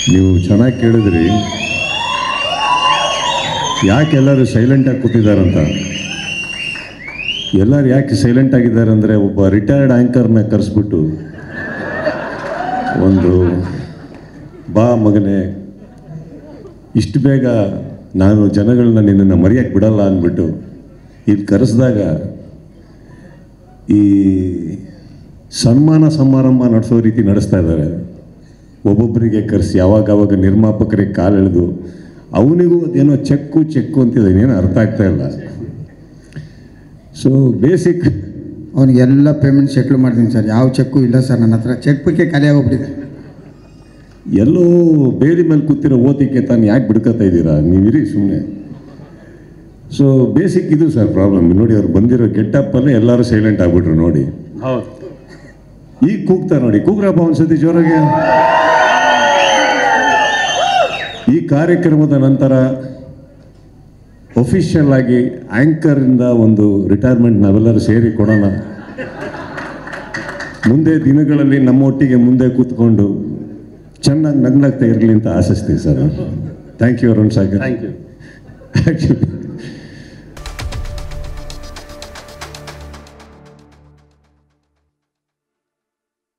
ನೀವು ಚೆನ್ನಾಗಿ ಕೇಳಿದ್ರಿ ಯಾಕೆ ಎಲ್ಲರೂ ಸೈಲೆಂಟಾಗಿ ಕೂತಿದ್ದಾರಂತ ಎಲ್ಲರೂ ಯಾಕೆ ಸೈಲೆಂಟ್ ಆಗಿದ್ದಾರೆ ಅಂದರೆ ಒಬ್ಬ ರಿಟೈರ್ಡ್ ಆ್ಯಂಕರ್ನ ಕರೆಸ್ಬಿಟ್ಟು ಒಂದು ಬಾ ಮಗನೇ ಇಷ್ಟು ಬೇಗ ನಾನು ಜನಗಳನ್ನ ನಿನ್ನನ್ನು ಮರೆಯಕ್ಕೆ ಬಿಡಲ್ಲ ಅಂದ್ಬಿಟ್ಟು ಇಲ್ಲಿ ಕರೆಸಿದಾಗ ಈ ಸನ್ಮಾನ ಸಮಾರಂಭ ನಡೆಸೋ ರೀತಿ ನಡೆಸ್ತಾ ಇದ್ದಾರೆ ಒಬ್ಬೊಬ್ಬರಿಗೆ ಕರೆಸಿ ಯಾವಾಗ ಅವಾಗ ನಿರ್ಮಾಪಕರಿಗೆ ಕಾಲೆಳೆದು ಅವನಿಗೂ ಅದೇನೋ ಚೆಕ್ಕು ಚೆಕ್ಕು ಅಂತಿದೆ ಏನೋ ಅರ್ಥ ಆಗ್ತಾ ಇಲ್ಲ ಸೊ ಬೇಸಿಕ್ ಅವನಿಗೆಲ್ಲ ಪೇಮೆಂಟ್ ಸೆಟ್ಲ್ ಮಾಡ್ತೀನಿ ಸರ್ ಯಾವ ಚೆಕ್ಕು ಇಲ್ಲ ಸರ್ ನನ್ನ ಹತ್ರ ಚೆಕ್ ಬುಕ್ಕೆ ಖಾಲಿ ಆಗೋಗ್ಬಿಟ್ಟಿದೆ ಎಲ್ಲೋ ಬೇದಿ ಮೇಲೆ ಕೂತಿರೋ ಓದಿಕೆ ತಾನು ಯಾಕೆ ಬಿಡ್ಕೊತಾ ಇದ್ದೀರಾ ನೀವಿರಿ ಸುಮ್ಮನೆ ಸೊ ಬೇಸಿಕ್ ಇದು ಸರ್ ಪ್ರಾಬ್ಲಮ್ ನೋಡಿ ಅವ್ರು ಬಂದಿರೋ ಗೆಟ್ಟಪ್ಪಲ್ಲೇ ಎಲ್ಲರೂ ಸೈಲೆಂಟ್ ಆಗ್ಬಿಟ್ರು ನೋಡಿ ಹೌದು ಈಗ ಕೂಗ್ತಾರೆ ನೋಡಿ ಕೂಗ್ರಪ್ಪ ಒಂದ್ಸತಿ ಜೋರಾಗೆ ಈ ಕಾರ್ಯಕ್ರಮದ ನಂತರ ಒಫಿಷಿಯಲ್ ಆಗಿ ಆಂಕರಿಂದ ಒಂದು ರಿಟೈರ್ಮೆಂಟ್ ನಾವೆಲ್ಲರೂ ಸೇರಿ ಕೊಡೋಣ ಮುಂದೆ ದಿನಗಳಲ್ಲಿ ನಮ್ಮೊಟ್ಟಿಗೆ ಮುಂದೆ ಕೂತ್ಕೊಂಡು ಚೆನ್ನಾಗಿ ನಗ್ನಾಗ್ತಾ ಇರಲಿ ಅಂತ ಆಶಿಸ್ತೀನಿ sir thank you Arun Sagar thank you actually